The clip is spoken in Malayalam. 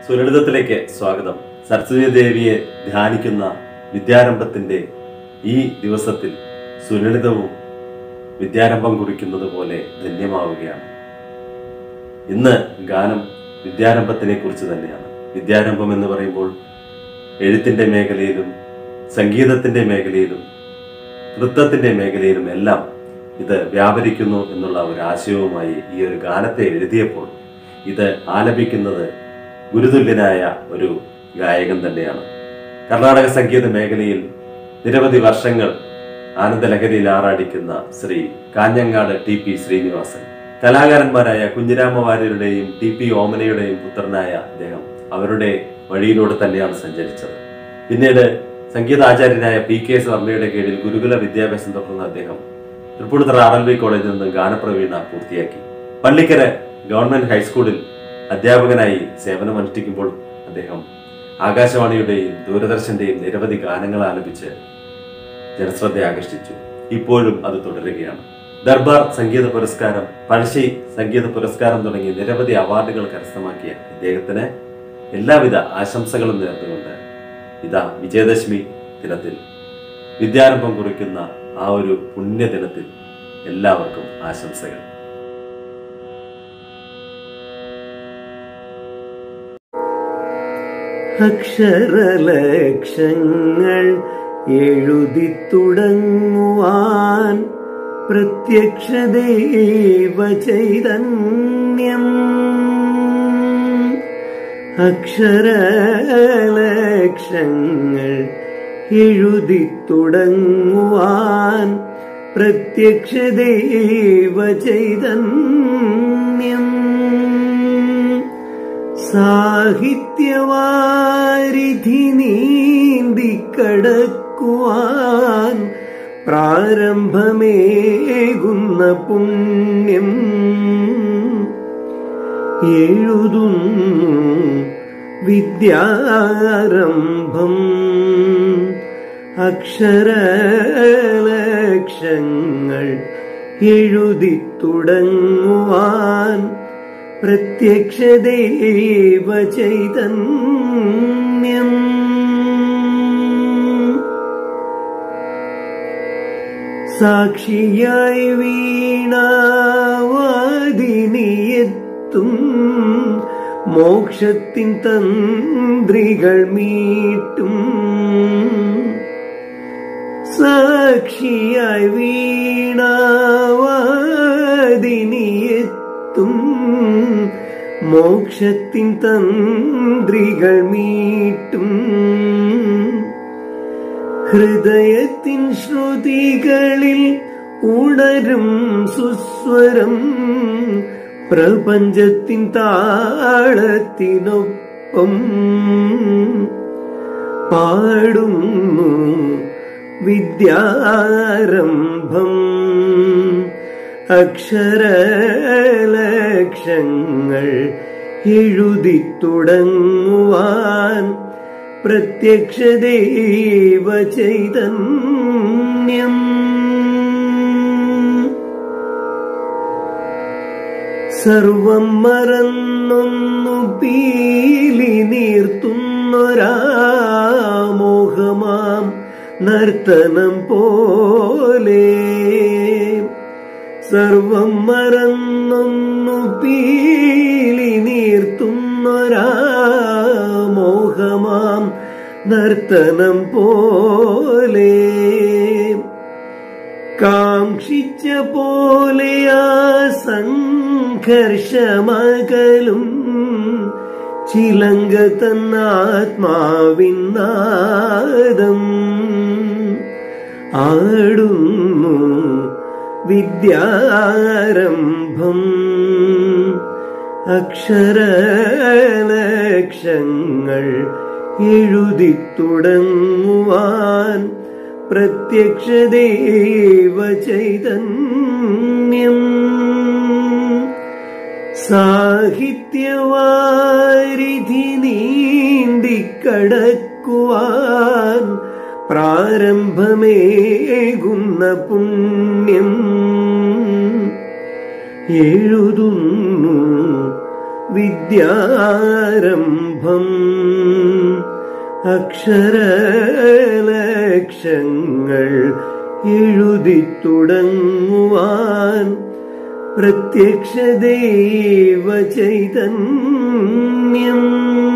സുലളിതത്തിലേക്ക് സ്വാഗതം സരസ്വതി ദേവിയെ ധ്യാനിക്കുന്ന വിദ്യാരംഭത്തിന്റെ ഈ ദിവസത്തിൽ സുലളിതവും വിദ്യാരംഭം കുറിക്കുന്നത് പോലെ ധന്യമാവുകയാണ് ഇന്ന് ഗാനം വിദ്യാരംഭത്തിനെ കുറിച്ച് തന്നെയാണ് വിദ്യാരംഭം എന്ന് പറയുമ്പോൾ എഴുത്തിന്റെ മേഖലയിലും സംഗീതത്തിന്റെ മേഖലയിലും നൃത്തത്തിന്റെ മേഖലയിലും എല്ലാം ഇത് വ്യാപരിക്കുന്നു എന്നുള്ള ഒരു ആശയവുമായി ഈ ഒരു ഗാനത്തെ എഴുതിയപ്പോൾ ഇത് ആലപിക്കുന്നത് ഗുരുതുല്യനായ ഒരു ഗായകൻ തന്നെയാണ് കർണാടക സംഗീത മേഖലയിൽ നിരവധി വർഷങ്ങൾ ആനന്ദലഹരിയിൽ ആറാടിക്കുന്ന ശ്രീ കാഞ്ഞങ്ങാട് ടി പി ശ്രീനിവാസൻ കലാകാരന്മാരായ കുഞ്ഞിരാമ വാര്യരുടെയും ടി പി ഓമനയുടെയും പുത്രനായ അദ്ദേഹം അവരുടെ വഴിയിലൂടെ തന്നെയാണ് സഞ്ചരിച്ചത് പിന്നീട് സംഗീതാചാര്യനായ പി കെ എസ് വർമ്മയുടെ കീഴിൽ ഗുരുകുല വിദ്യാഭ്യാസം തുടർന്ന അദ്ദേഹം തൃപ്പൂണിത്തറ ആർ എൽ വി കോളേജിൽ നിന്ന് ഗാനപ്രവീണ പൂർത്തിയാക്കി പള്ളിക്കര ഗവൺമെന്റ് ഹൈസ്കൂളിൽ അധ്യാപകനായി സേവനമനുഷ്ഠിക്കുമ്പോൾ അദ്ദേഹം ആകാശവാണിയുടെയും ദൂരദർശന്റെയും നിരവധി ഗാനങ്ങൾ ആലപിച്ച് ജനശ്രദ്ധ ആകർഷിച്ചു ഇപ്പോഴും അത് തുടരുകയാണ് ദർബാർ സംഗീത പുരസ്കാരം പഴശ്ശി സംഗീത പുരസ്കാരം തുടങ്ങി നിരവധി അവാർഡുകൾ കരസ്ഥമാക്കിയ ഇദ്ദേഹത്തിന് എല്ലാവിധ ആശംസകളും നേർന്നുകൊണ്ട് ഇതാ വിജയദശമി ദിനത്തിൽ വിദ്യാരംഭം കുറിക്കുന്ന ആ ഒരു പുണ്യദിനത്തിൽ എല്ലാവർക്കും ആശംസകൾ അക്ഷരലക്ഷങ്ങൾ എഴുതി തുടങ്ങുവാൻ പ്രത്യക്ഷ ദൈവ ചൈതന്യം അക്ഷരലക്ഷങ്ങൾ എഴുതി തുടങ്ങുവാൻ പ്രത്യക്ഷ ദൈവ ചൈതന്യം സാഹിത്യവാരിധി നീന്തിക്കടക്കുവാൻ പ്രാരംഭമേകുന്ന പുണ്യം എഴുതുന്നു വിദ്യാരംഭം അക്ഷരലക്ഷങ്ങൾ എഴുതി തുടങ്ങുവാൻ പ്രത്യക്ഷ ദൈവ ചൈതന്യം സാക്ഷിയായി വീണാവാദിനിയെത്തും മോക്ഷത്തിൻ തന്ത്രികൾ മീട്ടും സാക്ഷിയായി വീണാവാദിനിയെത്തും മോക്ഷത്തിൻ തന്ത്രികൾ മീട്ടും ഹൃദയത്തിൻ ശ്രുതികളിൽ ഉണരും സുസ്വരം പ്രപഞ്ചത്തിൻ താളത്തിനൊപ്പം പാടുന്നു വിദ്യാരംഭം അക്ഷരലക്ഷങ്ങൾ എഴുതി തുടങ്ങുവാൻ പ്രത്യക്ഷ ദൈവ ചൈതന്യം സർവം മറന്നൊന്നു പീലി നീർത്തുന്നൊരാമോഹമാം നർത്തനം പോലെ സർവം മറന്നൊന്നു പീലി നീർത്തുന്നൊരാമോഹമാം നർത്തനം പോലെ കാക്ഷിച്ച പോലെ ആ സംഘർഷമകലും ചിലങ്ക തന്നാത്മാവിൻ നാദം ആടുന്നു വിദ്യാരംഭം അക്ഷരലക്ഷങ്ങൾ എഴുതി തുടങ്ങുവാൻ പ്രത്യക്ഷ ദൈവ ചൈതന്യം സാഹിത്യവാരിധി നീന്തിക്കടക്കുവാൻ പ്രാരംഭമേകുന്ന പുണ്യം എഴുതുന്നു വിദ്യാരംഭം അക്ഷരലക്ഷങ്ങൾ എഴുതി തുടങ്ങുവാൻ പ്രത്യക്ഷ ദൈവ ചൈതന്യം